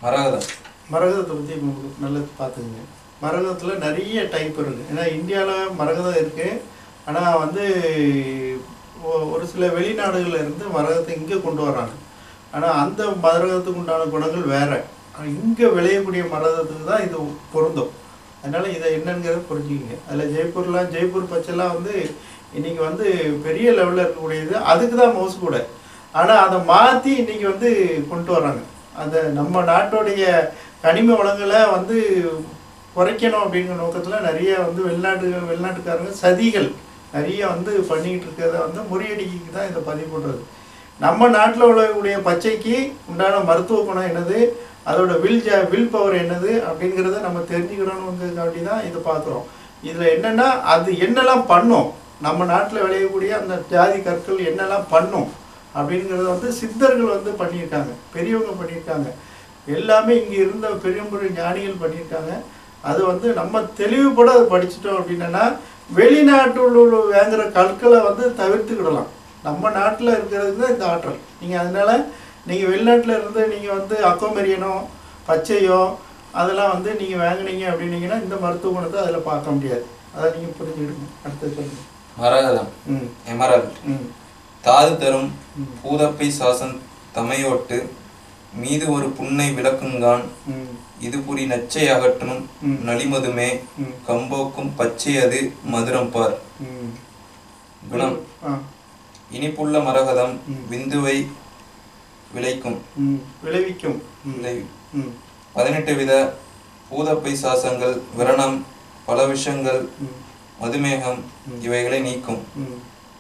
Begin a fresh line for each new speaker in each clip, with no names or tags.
மரகதம்
மரகதத்தை பற்றி உங்களுக்கு நல்லது பார்த்துக்குங்க மரகதத்தில் நிறைய டைப் இருக்குது ஏன்னா இந்தியாவில் மரகதம் இருக்குது ஆனால் வந்து ஒ- ஒரு சில வெளிநாடுகளில் இருந்து மரகதத்தை இங்கே கொண்டு வராங்க ஆனால் அந்த மரகதத்துக்கு உண்டான குணங்கள் வேறு இங்கே விளையக்கூடிய மரகதத்துக்கு தான் இது பொருந்தும் அதனால் இதை என்னங்கிறத புரிஞ்சுக்கிங்க அதில் ஜெய்ப்பூர்லாம் ஜெய்ப்பூர் பச்சைலாம் வந்து இன்றைக்கி வந்து பெரிய லெவலில் இருக்கக்கூடியது அதுக்கு தான் மவுசு கூட ஆனால் அதை மாற்றி இன்றைக்கி வந்து கொண்டு வராங்க அந்த நம்ம நாட்டுடைய கனிம வளங்களை வந்து குறைக்கணும் அப்படிங்கிற நோக்கத்தில் நிறைய வந்து வெளிநாட்டு வெளிநாட்டுக்காரங்க சதிகள் நிறைய வந்து பண்ணிக்கிட்டு இருக்கிறத வந்து முறியடிக்கு தான் இதை பதிவு பண்ணுறது நம்ம நாட்டில் உள்ளக்கூடிய பச்சைக்கு உண்டான மருத்துவ குணம் என்னது அதோட வில் ஜா வில் பவர் என்னது அப்படிங்கிறத நம்ம தெரிஞ்சுக்கணுங்கிறதுக்காண்டி தான் இதை பார்க்குறோம் இதில் என்னென்னா அது என்னெல்லாம் பண்ணும் நம்ம நாட்டில் விளையக்கூடிய அந்த ஜாதி கற்கள் என்னெல்லாம் பண்ணும் அப்படிங்கிறத வந்து சித்தர்கள் வந்து பண்ணியிருக்காங்க பெரியவங்க பண்ணியிருக்காங்க எல்லாமே இங்கே இருந்த பெரிய பெரிய ஞானிகள் பண்ணியிருக்காங்க அது வந்து நம்ம தெளிவுபட அதை படிச்சிட்டோம் அப்படின்னா வெளிநாட்டில் உள்ள வாங்குற கற்களை வந்து தவிர்த்துக்கிடலாம் நம்ம நாட்டில் இருக்கிறதுக்கு தான் இந்த ஆற்றல் நீங்கள் அதனால நீங்கள் வெளிநாட்டில் இருந்து நீங்கள் வந்து அக்கோமெரியனோ பச்சையோ அதெல்லாம் வந்து நீங்கள் வாங்குனீங்க அப்படின்னீங்கன்னா இந்த மருத்துவ குணத்தை அதில் பார்க்க முடியாது அதை நீங்கள் புரிஞ்சுக்கிடுங்க அடுத்தது சொல்லுங்கள்
மரகதம்
ம்
எமரல்ட்
ம்
தாது தரும்
ம்.
பூதப்பை சாசன் தமையோட்டு மீது ஒரு புன்னை விளக்குங்கான்
ம்
இது புரி நச்சை அகற்றணும்
ம்.
நலிமதுமே
ம்.
கம்போக்கும் பச்சை அது மதுரம் பார்
ம்
குணம்
ஆ
இனிப்புள்ள மரகதம்
ம்.
விந்துவை விளைக்கும்
ம் விளைவிக்கும் ம்
விளை-
ம்
பதினெட்டு வித பூதப்பை சாசங்கள் விரணம் பல விஷங்கள்
ம்
மதுமேகம் இவைகளை நீக்கும்
ம்.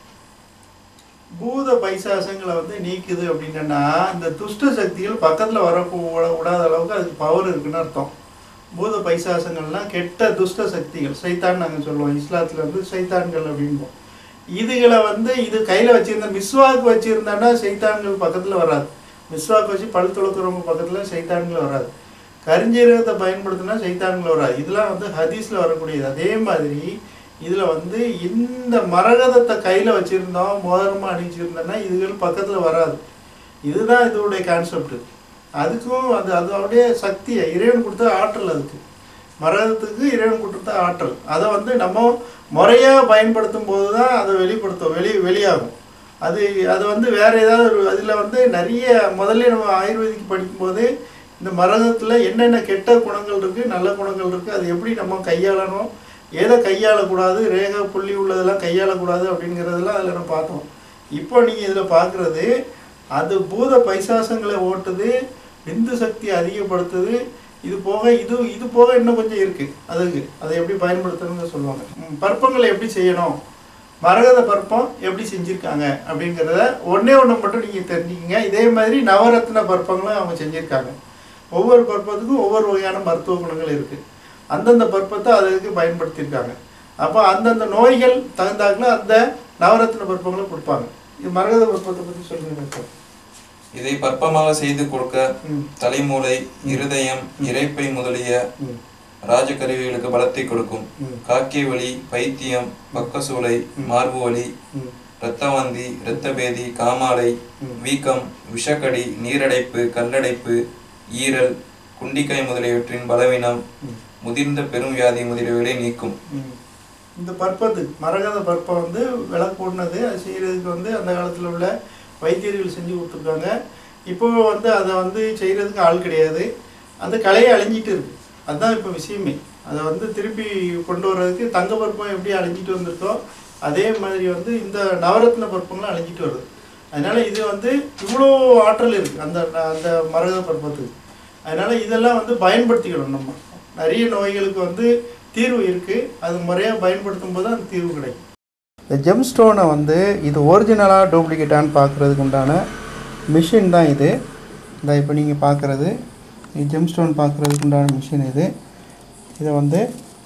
பூத பைசாசங்களை வந்து நீக்குது அப்படின்னா இந்த துஷ்ட சக்திகள் பக்கத்தில் வர விடாத அளவுக்கு அதுக்கு பவர் இருக்குன்னு அர்த்தம் பூத பைசாசங்கள்லாம் கெட்ட துஷ்ட சக்திகள் சைத்தான் நாங்கள் சொல்லுவோம் இஸ்லாத்தில் வந்து சைத்தான்கள் அப்படின்போம் இதுகளை வந்து இது கையில் வச்சிருந்த மிஸ்வாக் வச்சிருந்தான்னா சைத்தான்கள் பக்கத்தில் வராது மிஸ்வாக் வச்சு பல் துளக்குறவங்க பக்கத்தில் சைத்தான்கள் வராது கரிஞ்சீரகத்தை பயன்படுத்தினா சைத்தான்கள் வராது இதெல்லாம் வந்து ஹதீஸில் வரக்கூடியது அதே மாதிரி இதில் வந்து இந்த மரகதத்தை கையில் வச்சுருந்தோம் மோதிரமாக அணிச்சிருந்தோன்னா இதுகள் பக்கத்தில் வராது இதுதான் இதோடைய கான்செப்ட் அதுக்கும் அது அதோடைய சக்தியை இறைவன் கொடுத்த ஆற்றல் அதுக்கு மரகதத்துக்கு இறைவன் கொடுத்த ஆற்றல் அதை வந்து நம்ம முறையாக பயன்படுத்தும் போது தான் அதை வெளிப்படுத்தும் வெளி வெளியாகும் அது அது வந்து வேறு ஏதாவது ஒரு அதில் வந்து நிறைய முதல்ல நம்ம ஆயுர்வேதிக் படிக்கும்போது இந்த மரகதத்தில் என்னென்ன கெட்ட குணங்கள் இருக்குது நல்ல குணங்கள் இருக்குது அது எப்படி நம்ம கையாளணும் எதை கையாளக்கூடாது ரேகா புள்ளி உள்ளதெல்லாம் கையாளக்கூடாது அப்படிங்கிறதெல்லாம் அதில் நம்ம பார்த்தோம் இப்போ நீங்கள் இதில் பார்க்குறது அது பூத பைசாசங்களை ஓட்டுது விந்து சக்தி அதிகப்படுத்துது இது போக இது இது போக இன்னும் கொஞ்சம் இருக்குது அதுக்கு அதை எப்படி பயன்படுத்தணும்னு சொல்லுவாங்க ம், பற்பங்களை எப்படி செய்யணும் மரகத பற்பம் எப்படி செஞ்சுருக்காங்க அப்படிங்கிறத ஒன்றே ஒன்று மட்டும் நீங்கள் தெரிஞ்சுக்கங்க இதே மாதிரி நவரத்ன பற்பங்களும் அவங்க செஞ்சுருக்காங்க ஒவ்வொரு பற்பத்துக்கும் ஒவ்வொரு வகையான மருத்துவ குணங்கள் இருக்குது அந்தந்த பற்பத்தை அதுக்கு பயன்படுத்தியிருக்காங்க அப்போ அந்தந்த நோய்கள் தகுந்தாக்குல அந்த நவரத்ன பற்பங்களை கொடுப்பாங்க இது மரகத பற்பத்தை பற்றி சொல்லுங்க டாக்டர்
இதை பற்பமாக செய்து கொடுக்க
ம்
தலைமூளை இருதயம் இரைப்பை முதலிய
ம்
ராஜகருவிகளுக்கு பலத்தை கொடுக்கும்
ம்
காக்கிய வலி பைத்தியம் பக்கசூளை மார்பு வலி
ம்
இரத்தவாந்தி இரத்தபேதி காமாலை
ம்.
வீக்கம் விஷக்கடி நீரடைப்பு கல்லடைப்பு ஈரல் குண்டிக்காய் முதலியவற்றின் பலவீனம்
ம்.
முதிர்ந்த பெரும் வியாதி முதலியவைகளை நீக்கும்
ம். இந்த பற்பத்து மரகத பற்பம் வந்து விலை கூடினது அது செய்கிறதுக்கு வந்து அந்த காலத்தில் உள்ள வைத்தியர்கள் செஞ்சு கொடுத்துருக்காங்க இப்போ வந்து அதை வந்து செய்கிறதுக்கு ஆள் கிடையாது அந்த கலையை அழிஞ்சிட்டு இருக்கு அதுதான் இப்போ விஷயமே அதை வந்து திருப்பி கொண்டு வர்றதுக்கு தங்க பற்பம் எப்படி அழிஞ்சிட்டு வந்திருக்கோ அதே மாதிரி வந்து இந்த நவரத்ன பற்பங்களும் அழிஞ்சிட்டு வருது அதனால இது வந்து இவ்வளோ ஆற்றல் இருக்குது அந்த அந்த மரகத பற்பத்துக்கு அதனால இதெல்லாம் வந்து பயன்படுத்திக்கணும் நம்ம நிறைய நோய்களுக்கு வந்து தீர்வு இருக்குது அது முறையாக பயன்படுத்தும் போது அந்த தீர்வு கிடைக்கும் இந்த ஜெம் ஸ்டோனை வந்து இது ஒரிஜினலாக டூப்ளிகேட்டான்னு பார்க்குறதுக்கு உண்டான மிஷின் தான் இது இந்த இப்போ நீங்கள் பார்க்குறது ஜெம் ஸ்டோன் பார்க்குறதுக்கு உண்டான மிஷின் இது இதை வந்து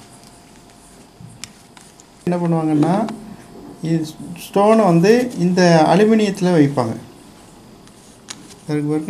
என்ன பண்ணுவாங்கன்னா இது ஸ்டோனை வந்து இந்த அலுமினியத்தில் வைப்பாங்க இருக்கு பாருங்க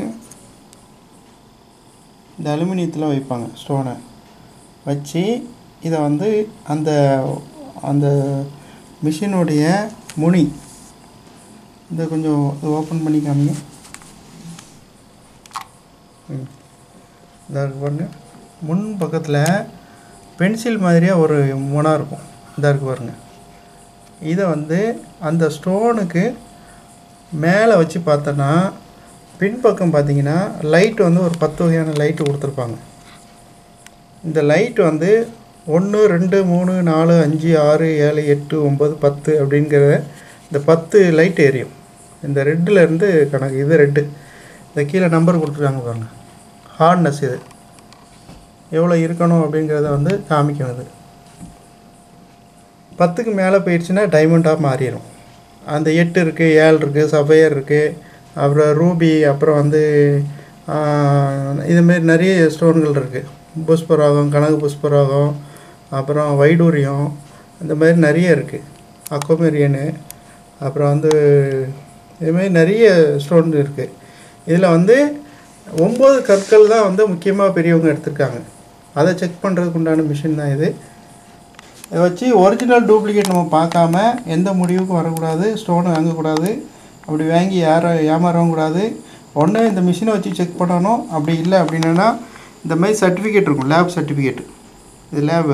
இந்த அலுமினியத்தில் வைப்பாங்க ஸ்டோனை வச்சு இதை வந்து அந்த அந்த மிஷினுடைய முனி இதை கொஞ்சம் ஓப்பன் பண்ணி காமிங்க ம். இந்த இருக்கு பாருங்க முன் பக்கத்தில் பென்சில் மாதிரியாக ஒரு முனை இருக்கும் இந்த இருக்கு பாருங்க இதை வந்து அந்த ஸ்டோனுக்கு மேலே வச்சு பார்த்தோன்னா பின்பக்கம் பார்த்தீங்கன்னா லைட் வந்து ஒரு பத்து வகையான லைட்டு கொடுத்துருப்பாங்க இந்த லைட் வந்து ஒன்று ரெண்டு மூணு நாலு அஞ்சு ஆறு ஏழு எட்டு ஒம்பது பத்து அப்படிங்கிற இந்த பத்து லைட் எரியும் இந்த ரெட்டில் இருந்து கணக்கு இது ரெட்டு இந்த கீழே நம்பர் கொடுத்துருக்காங்க பாருங்க ஹார்ட்னஸ் இது எவ்வளோ இருக்கணும் அப்படிங்கிறத வந்து காமிக்கும் இது பத்துக்கு மேலே போயிடுச்சுன்னா டைமண்டாக மாறிடும் அந்த எட்டு இருக்குது ஏழு இருக்குது சஃபையர் இருக்குது அப்புறம் ரூபி அப்புறம் வந்து ஆஹ், இதுமாரி நிறைய ஸ்டோன்கள் இருக்குது புஷ்பராகம் கனகு புஷ்பராகம் அப்புறம் வைடூரியம் இந்த மாதிரி நிறைய இருக்குது அக்கோமெரியனு அப்புறம் வந்து இதுமாரி நிறைய ஸ்டோன் இருக்குது இதில் வந்து ஒம்பது கற்கள் தான் வந்து முக்கியமாக பெரியவங்க எடுத்திருக்காங்க அதை செக் பண்ணுறதுக்கு உண்டான மிஷின் தான் இது இதை வச்சு ஒரிஜினல் டூப்ளிகேட் நம்ம பார்க்காம எந்த முடிவுக்கும் வரக்கூடாது ஸ்டோனு வாங்கக்கூடாது அப்படி வாங்கி யாரும் ஏமாறவும் கூடாது ஒன்று இந்த மிஷினை வச்சு செக் பண்ணணும் அப்படி இல்லை அப்படின்னா இந்த மாதிரி சர்டிஃபிகேட் இருக்கும் லேப் சர்டிஃபிகேட் இது லேபு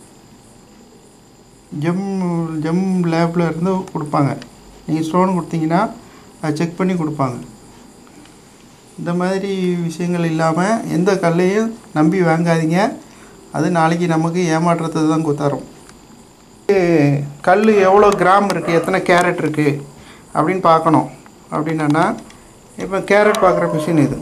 ஜெம் ஜெம் லேபில் இருந்து கொடுப்பாங்க நீங்கள் ஸ்டோன் கொடுத்தீங்கன்னா அதை செக் பண்ணி கொடுப்பாங்க இந்த மாதிரி விஷயங்கள் இல்லாமல் எந்த கல்லையும் நம்பி வாங்காதீங்க அது நாளைக்கு நமக்கு ஏமாற்றத்தை தான் குத்தாரும் கல் எவ்வளோ கிராம் இருக்குது எத்தனை கேரட் இருக்குது அப்படின்னு பார்க்கணும் அப்படின்னா இப்போ கேரட் பார்க்குற மிஷின் இது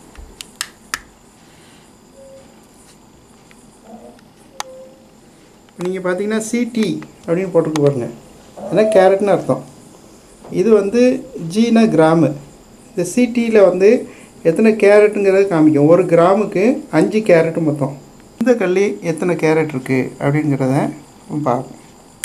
நீங்கள் பார்த்தீங்கன்னா சிடி அப்படின்னு போட்டுருக்கு பாருங்க ஏன்னா கேரட்னு அர்த்தம் இது வந்து ஜீனா கிராமு இந்த சிடியில் வந்து எத்தனை கேரட்டுங்கிறத காமிக்கும் ஒரு கிராமுக்கு அஞ்சு கேரட் மொத்தம் இந்த கல்லி எத்தனை கேரட் இருக்குது அப்படிங்கிறத பார்ப்போம்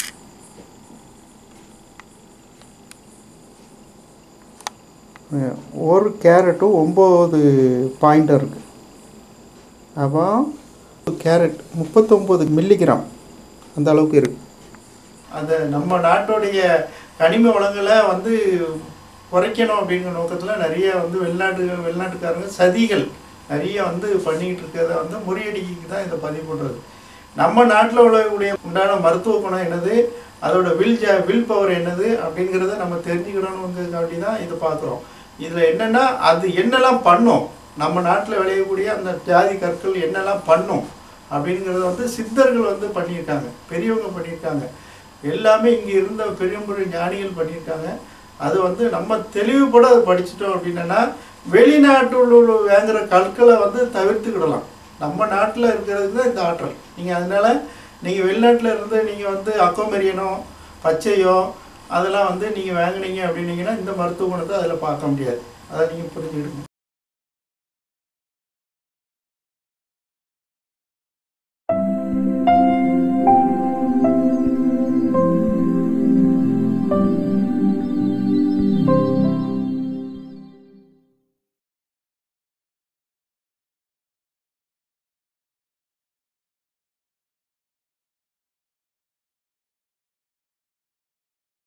ஒரு கேரட்டும் ஒம்பது பாயிண்ட்டாக இருக்குது அப்போ கேரட் முப்பத்தொம்பது மில்லிகிராம் அந்த அளவுக்கு இருக்குது அந்த நம்ம நாட்டுடைய கனிம வளங்களை வந்து குறைக்கணும் அப்படிங்கிற நோக்கத்தில் நிறைய வந்து வெளிநாட்டு வெளிநாட்டுக்காரங்க சதிகள் நிறைய வந்து பண்ணிக்கிட்டு இருக்கிறத வந்து முறியடிக்கு தான் இதை பதிவு பண்ணுறது நம்ம நாட்டில் உள்ளக்கூடிய உண்டான மருத்துவ குணம் என்னது அதோட வில் ஜா வில் பவர் என்னது அப்படிங்கிறத நம்ம தெரிஞ்சுக்கணுங்கிறதுக்காண்டி தான் இதை பார்க்குறோம் இதில் என்னென்னா அது என்னெல்லாம் பண்ணும் நம்ம நாட்டில் விளையக்கூடிய அந்த ஜாதி கற்கள் என்னெல்லாம் பண்ணும் அப்படிங்கிறத வந்து சித்தர்கள் வந்து பண்ணியிருக்காங்க பெரியவங்க பண்ணியிருக்காங்க எல்லாமே இங்கே இருந்த பெரிய பெரிய ஞானிகள் பண்ணியிருக்காங்க அது வந்து நம்ம தெளிவுபட அதை படிச்சிட்டோம் அப்படின்னா வெளிநாட்டில் உள்ள வாங்குற கற்களை வந்து தவிர்த்துக்கிடலாம் நம்ம நாட்டில் இருக்கிறதுக்கு தான் இந்த ஆற்றல் நீங்கள் அதனால நீங்கள் வெளிநாட்டில் இருந்து நீங்கள் வந்து அக்கோமெரியனோ பச்சையோ அதெல்லாம் வந்து நீங்கள் வாங்குனீங்க அப்படின்னீங்கன்னா இந்த மருத்துவ குணத்தை அதில் பார்க்க முடியாது அதை நீங்கள் புரிஞ்சுக்கிடுங்க